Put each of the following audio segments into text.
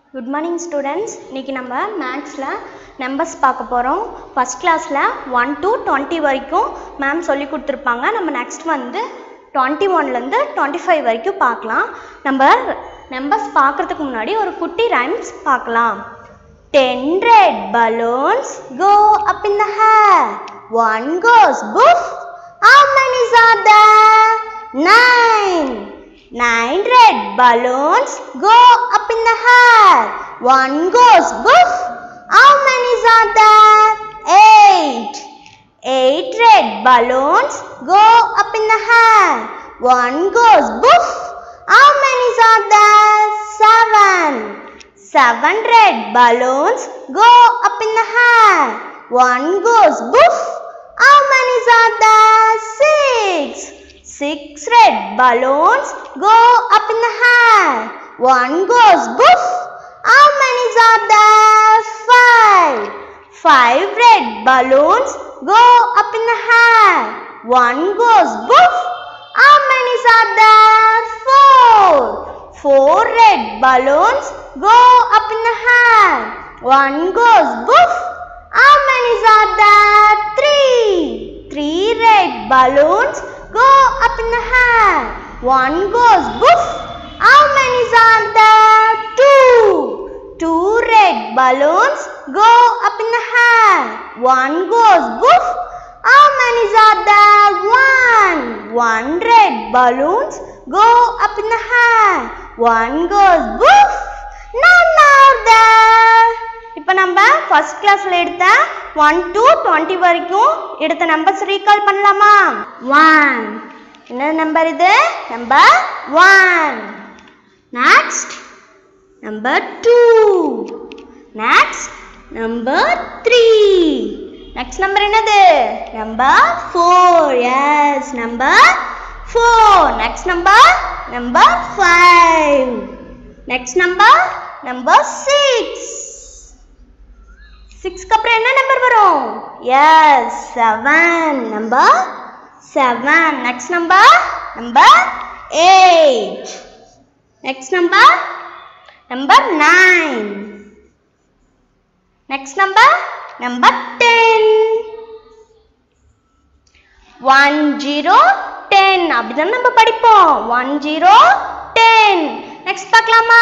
Good morning students இன்றைக்கி நம்ம மேக்ஸில் நம்பர்ஸ் பார்க்க போகிறோம் ஃபஸ்ட் கிளாஸில் ஒன் to டுவெண்ட்டி வரைக்கும் மேம் சொல்லி கொடுத்துருப்பாங்க நம்ம நெக்ஸ்ட் வந்து டுவெண்ட்டி ஒன்லேருந்து டுவெண்ட்டி ஃபைவ் வரைக்கும் பார்க்கலாம் நம்ம நம்பர்ஸ் பார்க்குறதுக்கு முன்னாடி ஒரு குட்டி ரைம்ஸ் பார்க்கலாம் ten red balloons go up in the hair one goes boof how many are there nine nine red balloons go up in the hair one goes boof how many are there eight eight red balloons go up in the hair one goes boof how many are there seven Seven red balloons go up in the hair. One goes boof. How many are there? Six. Six red balloons go up in the hair. One goes boof. How many are there? Five. Five red balloons go up in the hair. One goes boof. How many are there? Four. Four red balloons go up in the hair. One goes boof. How many are there? Three. Three red balloons go up in the hair. One goes boof. How many are there? Two. Two red balloons go up in the hair. One goes boof. How many are there? One. One red balloons go up in the hair. One goes boof. None are there. இப்போ நம்ம first கிளாஸ்ல எடுத்த one to twenty வரைக்கும் எடுத்த numbers recall பண்ணலாமா one என்ன number இது number one next number two next number three next number என்னது number four yes number four next number number five next number number six சிக்ஸ்க்கு அப்புறம் என்ன நம்பர் வரும் yes seven number seven next number number eight next number number nine next number number ten one zero ten அப்படிதான் நம்ம படிப்போம் one zero ten next பார்க்கலாமா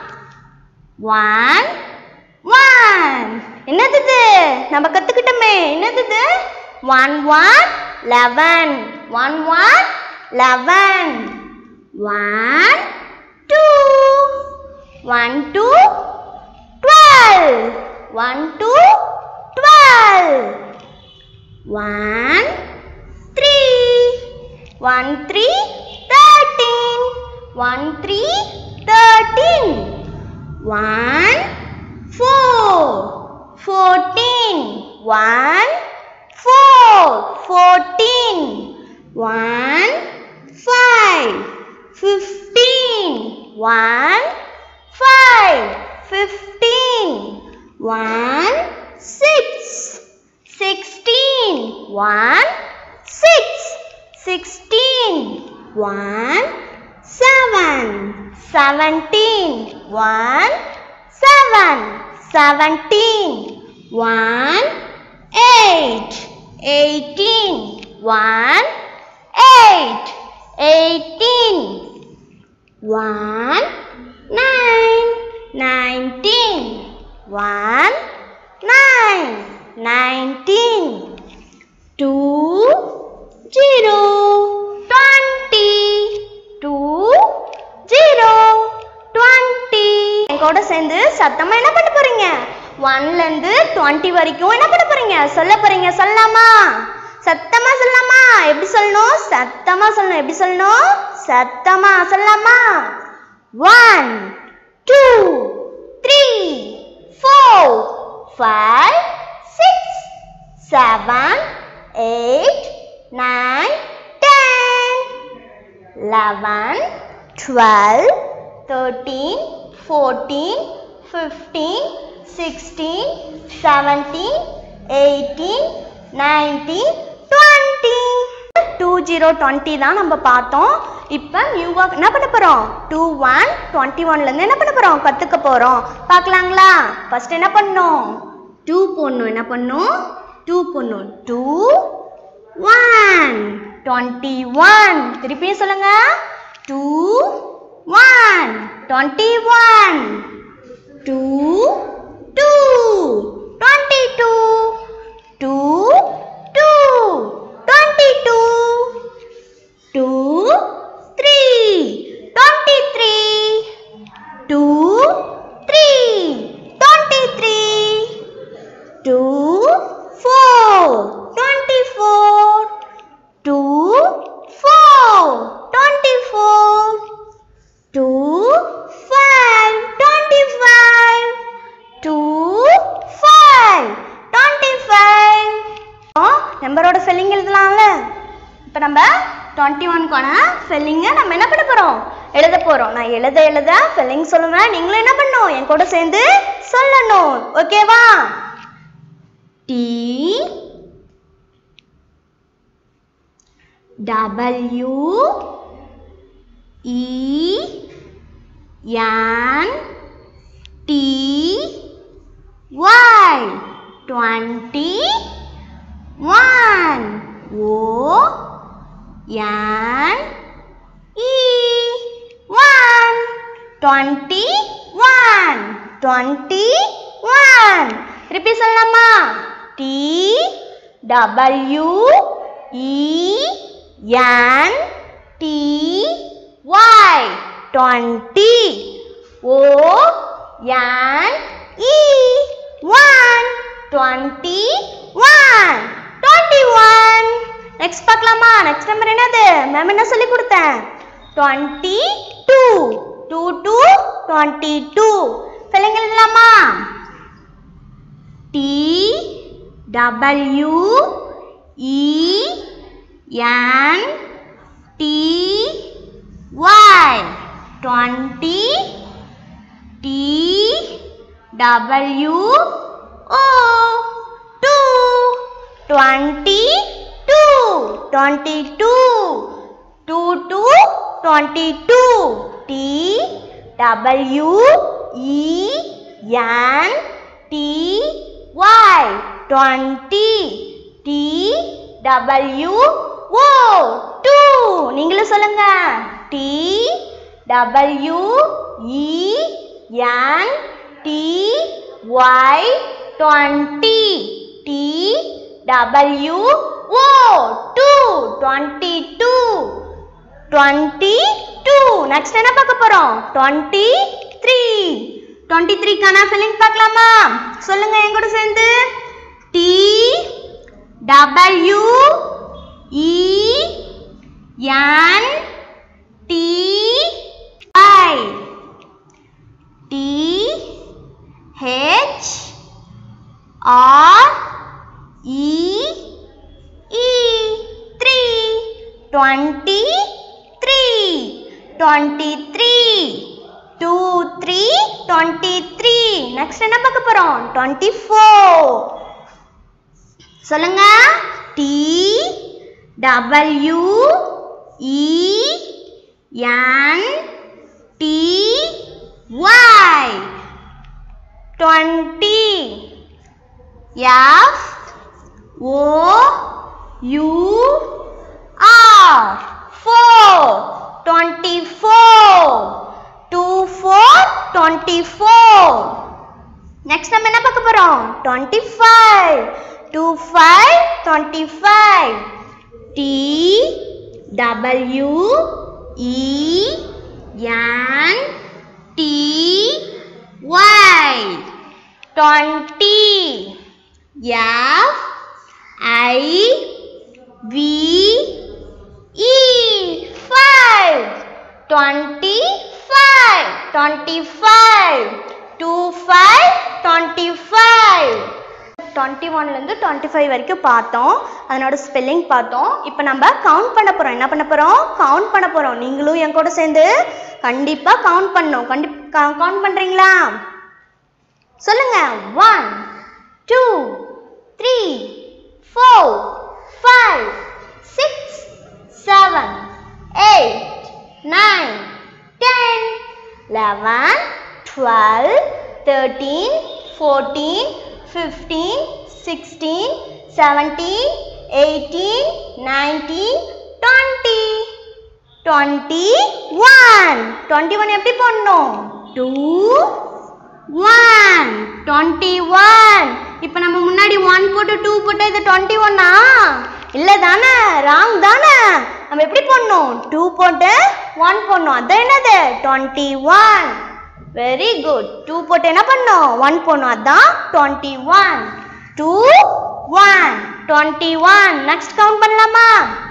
one one என்னது இது நம்ம கத்துக்கிட்டோமே என்னது இது one one eleven one one eleven one two one two twelve one two twelve one three one three thirteen one three thirteen one four, fourteen, one, four, fourteen, one, five, fifteen, one, five, fifteen, one, six, sixteen, one, six, sixteen, one, seven, seventeen, one, seven, seventeen, one, eight, eighteen, one, eight, eighteen, one, nine, nineteen, one, nine, nineteen, two, zero, twenty, two, zero, twenty. எங்கூட சேர்ந்து சத்தமா என்ன பண்ண போறீங்க ஒன்ல இருந்து twenty வரைக்கும் என்ன பண்ண போறீங்க சொல்ல போறீங்க சொல்லலாமா சத்தமா சொல்லலாமா எப்படி சொல்லணும் சத்தமா சொல்லணும் எப்படி சொல்லணும் சத்தமா சொல்லலாமா one two three four five six seven eight nine ten eleven twelve thirteen fourteen fifteen sixteen seventeen eighteen nineteen twenty two zero twenty தான் நம்ம பார்த்தோம் இப்போ நியூவாக என்ன பண்ண போகிறோம் டூ ஒன் டுவெண்ட்டி ஒன்லேருந்து என்ன பண்ண போகிறோம் கற்றுக்க போகிறோம் பார்க்கலாங்களா ஃபர்ஸ்ட் என்ன பண்ணணும் டூ போடணும் என்ன பண்ணணும் டூ போடணும் டூ ஒன் டுவெண்ட்டி ஒன் திருப்பியும் சொல்லுங்க two one twenty one two two twenty two two two twenty two two three twenty three two three twenty three two four twenty four two four twenty four two five twenty five two five twenty five நம்பரோட spelling எழுதலாம்ல இப்போ நம்ம twenty ஒன்க்கான ஸ்பெல்லிங்கை நம்ம என்ன பண்ண போகிறோம் எழுத போகிறோம் நான் எழுத எழுத ஸ்பெல்லிங் சொல்லுவேன் நீங்களும் என்ன பண்ணணும் என் கூட சேர்ந்து சொல்லணும் ஓகேவா T W E N T Y twenty one O N E one twenty one twenty one திருப்பி சொல்லலாமா T W E N T Y twenty O N E one twenty one twenty one next பார்க்கலாமா next number என்னது ma'am என்ன சொல்லி கொடுத்தேன் twenty two two two twenty two spelling எழுதலாமா T W E N T Y twenty T W O two twenty two twenty two two two twenty two T W E N T Y twenty T W O two நீங்களும் சொல்லுங்க T W E N T Y twenty T W O two twenty two twenty two next என்ன பார்க்க போறோம் twenty three twenty த்ரீக்கான spelling பார்க்கலாமா சொல்லுங்க என் கூட சேர்ந்து T W E N T I T H R E E three twenty three twenty three two three twenty three next என்ன பார்க்க போகிறோம் டுவெண்ட்டி ஃபோர் சொல்லுங்க T W E N T Y twenty F O U R four twenty four two four twenty four next நம்ம என்ன பார்க்க போகிறோம் twenty five two five twenty five T W E N T Y twenty F I V E five twenty five twenty five two five twenty five twenty ஒன்லேருந்து twenty five வரைக்கும் பார்த்தோம் அதனோட spelling பார்த்தோம் இப்போ நம்ம கவுண்ட் பண்ண போகிறோம் என்ன பண்ண போகிறோம் கவுண்ட் பண்ண போகிறோம் நீங்களும் என் கூட சேர்ந்து கண்டிப்பாக கவுண்ட் பண்ணணும் கண்டி கவுண்ட் பண்ணுறீங்களா சொல்லுங்க one two three four five six seven eight eleven twelve thirteen fourteen fifteen sixteen seventeen eighteen nineteen twenty twenty one twenty one எப்படி போடணும் டூ ஒன் டுவெண்ட்டி ஒன் இப்போ நம்ம முன்னாடி ஒன் போட்டு டூ போட்டு இது டுவெண்ட்டி ஒன்னா இல்லை தானே ராங் தானே நம்ம எப்படி போடணும் டூ போட்டு ஒன் போடணும் அதான் என்னது twenty one very good two போட்டு என்ன பண்ணோம் ஒன் போடணும் அதான் twenty one two one twenty one next count பண்ணலாமா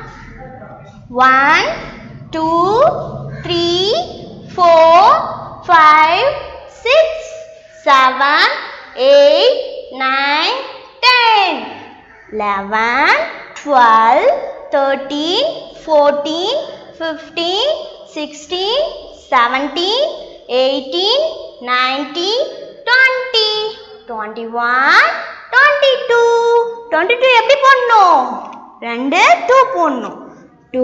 one two three four five six seven eight nine ten eleven twelve thirteen fourteen fifteen sixteen seventeen eighteen nineteen twenty twenty one twenty two twenty two எப்படி போடணும் ரெண்டு two போடணும் two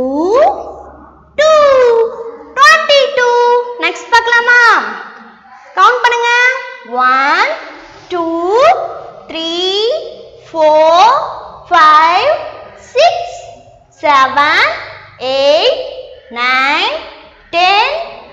two twenty two next பார்க்கலாமா count பண்ணுங்க one two three four five six seven eight nine ten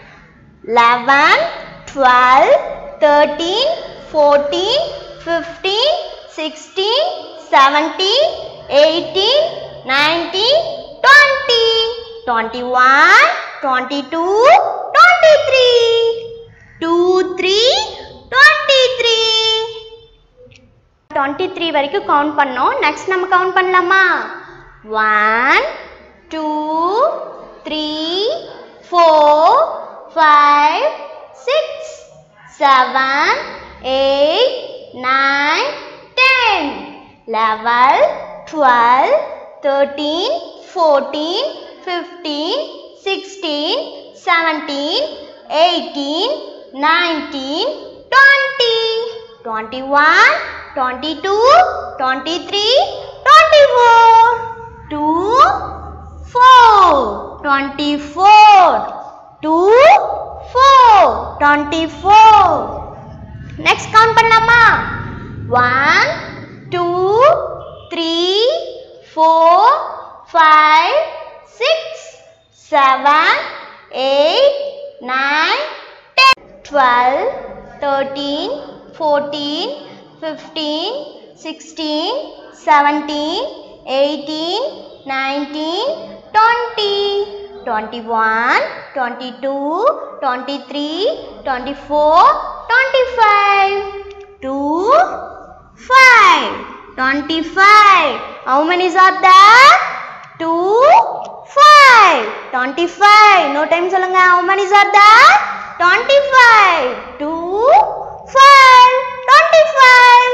eleven twelve thirteen fourteen fifteen sixteen seventeen eighteen nineteen twenty twenty one twenty two twenty three two three twenty three twenty three வரைக்கும் count பண்ணோம் next நம்ம count பண்ணலாமா one two three four five six seven eight nine ten eleven twelve thirteen fourteen fifteen sixteen seventeen eighteen nineteen twenty twenty one twenty two twenty three twenty four two four twenty four two four twenty four next count பண்ணலாமா one two three four five six seven eight nine ten twelve thirteen fourteen fifteen sixteen seventeen eighteen nineteen twenty twenty one twenty two twenty three twenty four twenty five two five twenty five how manies are there two five twenty five no time சொல்லுங்க how manies are there twenty five two five twenty five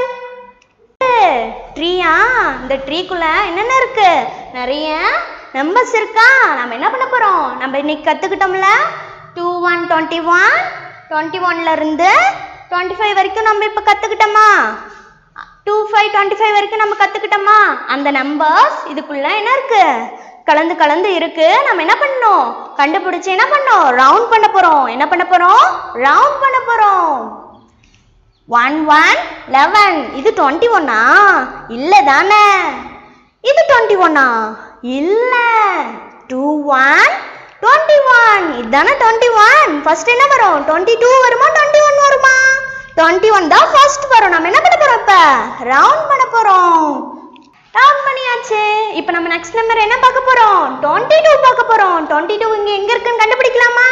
ட்ரீயா இந்த ட்ரீக்குள்ள என்னென்ன இருக்கு நிறைய numbers இருக்கா நம்ம என்ன பண்ண போறோம் நம்ம இன்னைக்கு கத்துக்கிட்டோம்ல two one twenty one twenty ஒன்ல இருந்து டுவெண்ட்டி ஃபைவ் வரைக்கும் நம்ம இப்போ கத்துக்கிட்டோமா டூ ஃபைவ் டுவெண்ட்டி ஃபைவ் வரைக்கும் நம்ம கத்துக்கிட்டோமா அந்த நம்பர்ஸ் இதுக்குள்ள என்ன இருக்கு கலந்து கலந்து இருக்கு நம்ம என்ன பண்ணோம் கண்டுபிடிச்சு என்ன பண்ணோம் ரவுண்ட் பண்ண போறோம் என்ன பண்ண போறோம் ரவுண்ட் பண்ண போறோம் ஒன் ஒன் லெவன் இது டுவெண்ட்டி ஒன்னா இல்லை தானே இது டுவெண்ட்டி ஒன்னா இல்லை டூ ஒன் டுவெண்ட்டி ஒன் இதுதானே டுவெண்ட்டி ஒன் ஃபர்ஸ்ட் என்ன வரும் டுவெண்ட்டி டூ வருமா டுவெண்ட்டி ஒன் வருமா டுவெண்ட்டி ஒன் தான் ஃபர்ஸ்ட் வரும் நம்ம என்ன பண்ண போறோம் இப்போ ரவுண்ட் பண்ண போறோம் ரவுண்ட் பண்ணியாச்சு இப்போ நம்ம நெக்ஸ்ட் நம்பர் என்ன பார்க்க போறோம் டுவெண்ட்டி டூ பார்க்க போறோம் டுவெண்ட்டி டூ இங்கே எங்கே இருக்குன்னு கண்டுபிடிக்கலாமா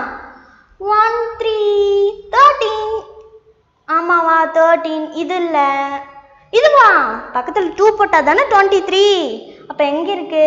ஒன் த்ரீ தேர்ட்டீன் ஆமாவா தேர்ட்டீன் இது இல்லை இதுவா பக்கத்தில் டூ போட்டால் தானே டுவெண்ட்டி த்ரீ அப்போ எங்கே இருக்கு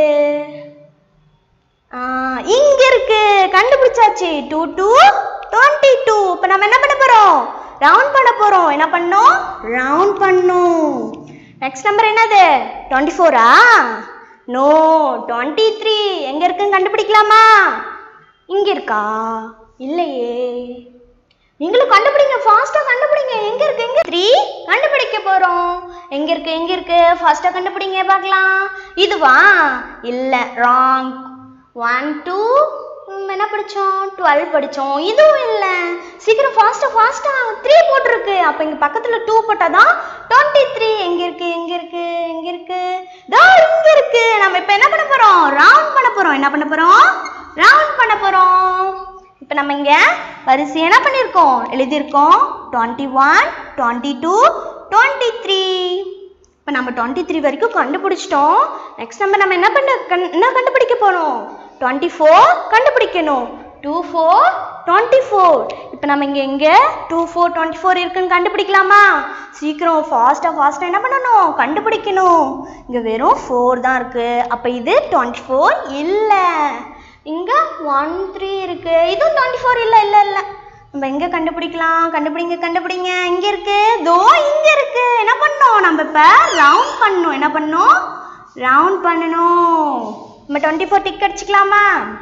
ஆ, இங்க இருக்கு கண்டுபிடிச்சாச்சு டூ டூ டுவெண்ட்டி டூ இப்போ நம்ம என்ன பண்ண போறோம் ரவுண்ட் பண்ண போறோம் என்ன பண்ணோம் ரவுண்ட் பண்ணோம் நெக்ஸ்ட் நம்பர் என்னது டுவெண்ட்டி ஃபோரா நோ டுவெண்ட்டி த்ரீ எங்க இருக்குன்னு கண்டுபிடிக்கலாமா இங்க இருக்கா இல்லையே நீங்களும் கண்டுபிடிங்க ஃபாஸ்டா கண்டுபிடிங்க எங்க இருக்கு எங்க த்ரீ கண்டுபிடிக்க போறோம் எங்க இருக்கு எங்க இருக்கு ஃபாஸ்டா கண்டுபிடிங்க பார்க்கலாம் இதுவா இல்ல ராங் ஒன் டூ நம்ம என்ன படிச்சோம் டுவெல் படிச்சோம் இதுவும் இல்லை சீக்கிரம் ஃபாஸ்டா ஃபாஸ்டா த்ரீ போட்டிருக்கு அப்போ இங்க பக்கத்துல டூ போட்டாதான் டுவெண்ட்டி த்ரீ எங்க இருக்கு எங்க இருக்கு எங்க இருக்கு தோ இங்க இருக்கு நம்ம இப்போ என்ன பண்ண போறோம் ரவுண்ட் பண்ண போறோம் என்ன பண்ண போறோம் ரவுண்ட் பண்ண போறோம் இப்போ நம்ம இங்க வரிசை என்ன பண்ணியிருக்கோம் எழுதியிருக்கோம் twenty one twenty two twenty three இப்போ நம்ம டுவெண்ட்டி த்ரீ வரைக்கும் கண்டுபிடிச்சிட்டோம் நெக்ஸ்ட் நம்ம நம்ம என்ன பண்ண கண் என்ன கண்டுபிடிக்க போகிறோம் டுவெண்ட்டி ஃபோர் கண்டுபிடிக்கணும் டூ ஃபோர் டுவெண்ட்டி ஃபோர் இப்போ நம்ம இங்கே எங்கே டூ ஃபோர் டுவெண்ட்டி ஃபோர் இருக்குன்னு கண்டுபிடிக்கலாமா சீக்கிரம் ஃபாஸ்ட்டாக ஃபாஸ்ட்டாக என்ன பண்ணணும் கண்டுபிடிக்கணும் இங்கே வெறும் ஃபோர் தான் இருக்குது அப்போ இது டுவெண்ட்டி ஃபோர் இல்லை இங்கே ஒன் த்ரீ இருக்குது இதுவும் டுவெண்ட்டி ஃபோர் இல்லை இல்லை இல்லை நம்ம எங்க கண்டுபிடிக்கலாம் கண்டுபிடிங்க கண்டுபிடிங்க இங்க இருக்கு தோ இங்க இருக்கு என்ன பண்ணோம் நம்ம இப்ப ரவுண்ட் பண்ணணும் என்ன பண்ணணும் ரவுண்ட் பண்ணணும் நம்ம டுவெண்ட்டி ஃபோர் டிக் அடிச்சுக்கலாமா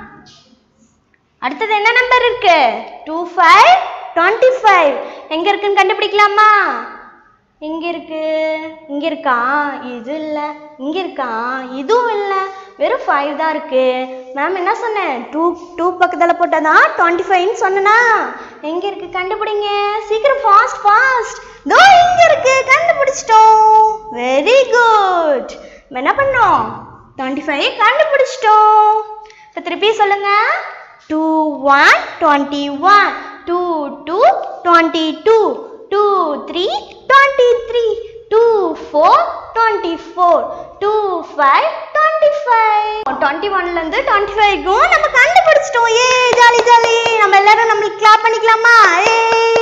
அடுத்தது என்ன நம்பர் இருக்கு டூ ஃபைவ் டுவெண்ட்டி ஃபைவ் எங்க இருக்குன்னு கண்டுபிடிக்கலாமா எங்க இருக்கு இங்க இருக்கா இது இல்ல இங்க இருக்கா இதுவும் இல்ல வெறும் ஃபைவ் தான் இருக்கு மேம் என்ன சொன்னேன் டூ டூ பக்கத்துல போட்டதான் டுவெண்ட்டி ஃபைவ்னு சொன்னனா எங்க இருக்கு கண்டுபிடிங்க சீக்கிரம் ஃபாஸ்ட் ஃபாஸ்ட் தோ இங்க இருக்கு கண்டுபிடிச்சிட்டோம் வெரி குட் நம்ம என்ன பண்ணோம் டுவெண்ட்டி ஃபைவ் கண்டுபிடிச்சிட்டோம் இப்போ திருப்பி சொல்லுங்க two one twenty one two two twenty two two three twenty three two four twenty four two five twenty five twenty ஒன்லேருந்து டுவெண்ட்டி ஃபைவ்க்கும் நம்ம கண்டுபிடிச்சிட்டோம் ஏ ஜாலி ஜாலி நம்ம எல்லாரும் நம்மளுக்கு கிளாப் பண்ணிக்கலாமா ஏ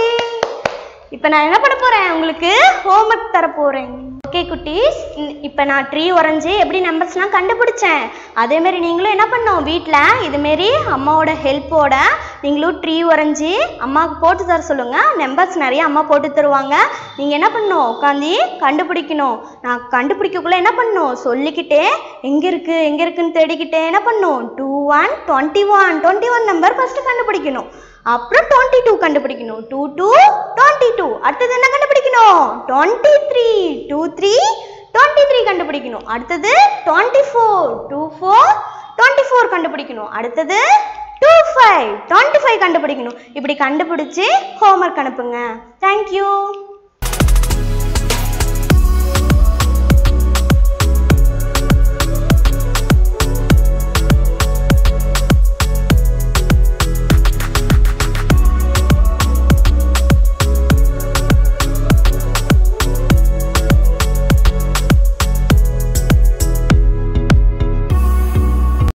இப்போ நான் என்ன பண்ண போகிறேன் உங்களுக்கு ஹோம்ஒர்க் தர போகிறேன் ஓகே குட்டீஸ் இப்போ நான் ட்ரீ வரைஞ்சி எப்படி நம்பர்ஸ்லாம் கண்டுபிடிச்சேன் அதேமாரி நீங்களும் என்ன பண்ணோம் வீட்டில் இதுமாரி அம்மாவோட ஹெல்ப்போட நீங்களும் ட்ரீ வரைஞ்சி அம்மாவுக்கு போட்டு தர சொல்லுங்கள் நம்பர்ஸ் நிறைய அம்மா போட்டு தருவாங்க நீங்கள் என்ன பண்ணணும் உட்காந்து கண்டுபிடிக்கணும் நான் கண்டுபிடிக்கக்குள்ளே என்ன பண்ணணும் சொல்லிக்கிட்டே எங்கே இருக்குது எங்கே இருக்குன்னு தேடிக்கிட்டே என்ன பண்ணணும் two one twenty one twenty one number first கண்டுபிடிக்கணும் அப்புறம் டுவெண்ட்டி டூ கண்டுபிடிக்கணும் டூ டூ டுவெண்ட்டி டூ அடுத்தது என்ன கண்டுபிடிக்கணும் twenty three two three twenty three கண்டுபிடிக்கணும் அடுத்தது twenty four two four twenty four கண்டுபிடிக்கணும் அடுத்தது டூ ஃபைவ் டுவெண்ட்டி ஃபைவ் கண்டுபிடிக்கணும் இப்படி கண்டுபிடிச்சி ஹோம்ஒர்க் அனுப்புங்க தேங்க்யூ